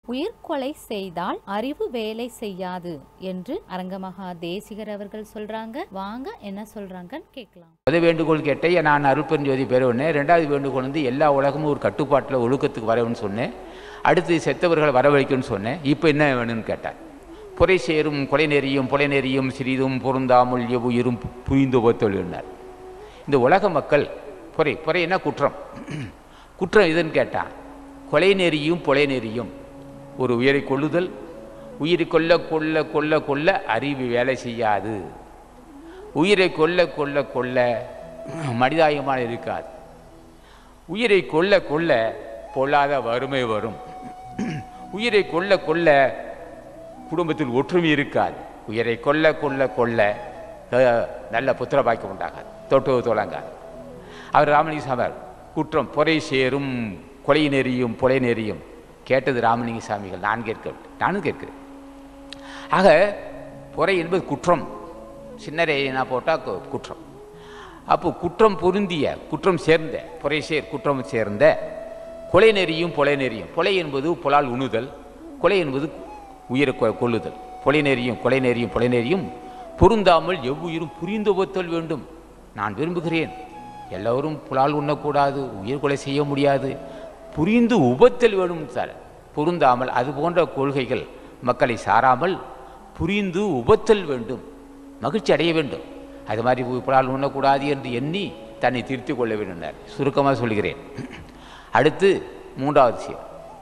உயிர்கொலை செய்தால் அறிவு வேலை செய்யாது என்று அரங்கமகா தேசிகர் அவர்கள் சொல்றாங்க வாங்க என்ன சொல்றாங்கன்னு கேட்கலாம் முத வேண்டுகோள் கேட்டேன் நான் அருட்பெருஞ்சோதி பெறவுனேன் ரெண்டாவது வேண்டுகோள் வந்து எல்லா உலகமும் ஒரு கட்டுப்பாட்டில் ஒழுக்கத்துக்கு வரவுன்னு சொன்னேன் அடுத்து செத்தவர்களை வரவழைக்கணும்னு சொன்னேன் இப்போ என்ன வேணும்னு கேட்டார் புரை சேரும் கொலை நெறியும் புலை நெறியும் சிறிதும் பொருந்தாமல் எவ்வுயிரும் புரிந்து போத்தொழினார் இந்த உலக மக்கள் புரை புரைன்னா குற்றம் குற்றம் எதுன்னு கேட்டான் கொலை நெறியும் புலை நெறியும் ஒரு உயிரை கொள்ளுதல் உயிரை கொல்ல கொல்ல கொல்ல கொல்ல அறிவு வேலை செய்யாது உயிரை கொல்ல கொல்ல கொல்ல மனிதாயமான இருக்காது உயிரை கொல்ல கொல்ல பொல்லாத வறுமை வரும் உயிரை கொல்ல கொல்ல குடும்பத்தில் ஒற்றுமை இருக்காது உயிரை கொல்ல கொல்ல கொல்ல அஹ், நல்ல புத்திர பாக்கியம் உண்டாகாது தொட்டு தொடங்காது அவர் ராமலிங்க சாமர் குற்றம் பொறை சேரும் கொலை நெறியும் புலை நெறியும் கேட்டது ராமலிங்க சாமிகள் நான் கேட்கவில்லை நானும் கேட்கிறேன் ஆக பொறை என்பது குற்றம் சின்னரை நான் போட்டால் குற்றம் அப்போ குற்றம் பொருந்திய குற்றம் சேர்ந்த பொறை சேர் குற்றம் சேர்ந்த கொலை நெறியும் புலை நெறியும் கொலை என்பது புலால் உணுதல் கொலை என்பது உயிரை கொ- கொல்லுதல் கொலை நெறியும் கொலை நெறியும் புலை நெறியும் பொருந்தாமல் எவ்வுயிரும் புரிந்து ஒத்தல் வேண்டும் நான் விரும்புகிறேன் எல்லோரும் புலால் உண்ணக்கூடாது உயிர் கொலை செய்ய முடியாது புரிந்து உபத்தல் வேண்டும் சார் பொருந்தாமல் அது போன்ற கொள்கைகள் மக்களை சாராமல் புரிந்து உபத்தல் வேண்டும் மகிழ்ச்சி அடைய வேண்டும் அது மாதிரி உ- புலால் உண்ணக்கூடாது என்று எண்ணி தன்னை திருத்திக் கொள்ள வேண்டும் சுருக்கமாக சொல்கிறேன் அடுத்து மூன்றாவது சேர்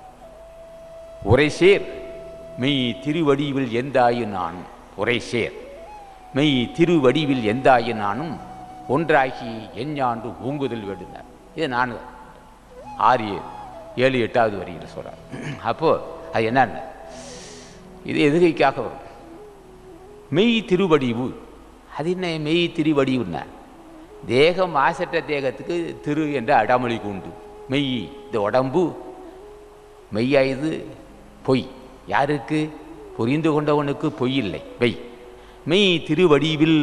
உரை சேர் மெய் திருவடிவில் எந்தாயு நானும் உரை சேர் மெய் திருவடிவில் எந்தாயு நானும் ஒன்றாகி எஞ்ஞாண்டு ஊங்குதல் வேண்டுனார் இது நான் ஆறு ஏழு எட்டாவது வரியில் சொல்கிறார் அப்போது அது என்னன்னு இது எதுகைக்காக வரும் மெய் திருவடிவு அது என்ன மெய் திருவடிவுன்னா தேகம் மாசற்ற தேகத்துக்கு திரு என்ற அடாமொழிக்கு உண்டு மெய் இந்த உடம்பு மெய்யாயுது பொய் யாருக்கு புரிந்து கொண்டவனுக்கு பொய் இல்லை மெய் மெய் திருவடிவில்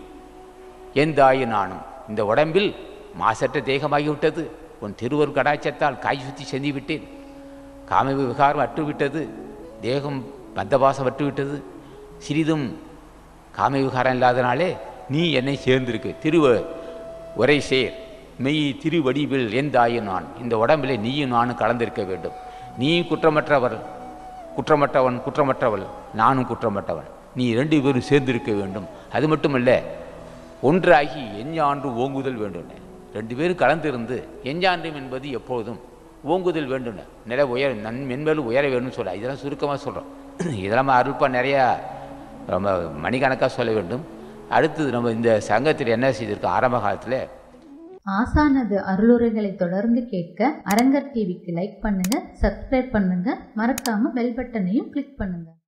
எந்தாய நானும் இந்த உடம்பில் மாசற்ற தேகமாகிவிட்டது உன் திருவர் கடாச்சத்தால் காய் சுற்றி செஞ்சு விட்டேன் காம விகாரம் அற்றுவிட்டது தேகம் பந்தபாசம் அற்றுவிட்டது சிறிதும் காம விகாரம் இல்லாதனாலே நீ என்னை சேர்ந்திருக்கு திருவ உரை சேர் மெய் திருவடிவில் எந்தாய நான் இந்த உடம்பிலே நீயும் நானும் கலந்திருக்க வேண்டும் நீ குற்றமற்றவர் குற்றமற்றவன் குற்றமற்றவள் நானும் குற்றமற்றவன் நீ ரெண்டு பேரும் சேர்ந்திருக்க வேண்டும் அது மட்டுமல்ல ஒன்றாகி எஞ்ஞான்று ஓங்குதல் வேண்டும் ரெண்டு பேரும் கலந்திருந்து எஞ்ஞான்றம் என்பது எப்பொழுதும் ஓங்குதல் வேண்டும் நில உயர நன் மென்மேலும் உயர வேணும்னு சொல்ல இதெல்லாம் சுருக்கமாக சொல்கிறோம் இதெல்லாம் அருள்பா நிறையா ரொம்ப மணிக்கணக்காக சொல்ல வேண்டும் அடுத்தது நம்ம இந்த சங்கத்தில் என்ன செய்திருக்கோம் ஆரம்ப காலத்தில் ஆசானது அருளுரைகளை தொடர்ந்து கேட்க அரங்கர் டிவிக்கு லைக் பண்ணுங்க சப்ஸ்கிரைப் பண்ணுங்க மறக்காம பெல் பட்டனையும் கிளிக் பண்ணுங்க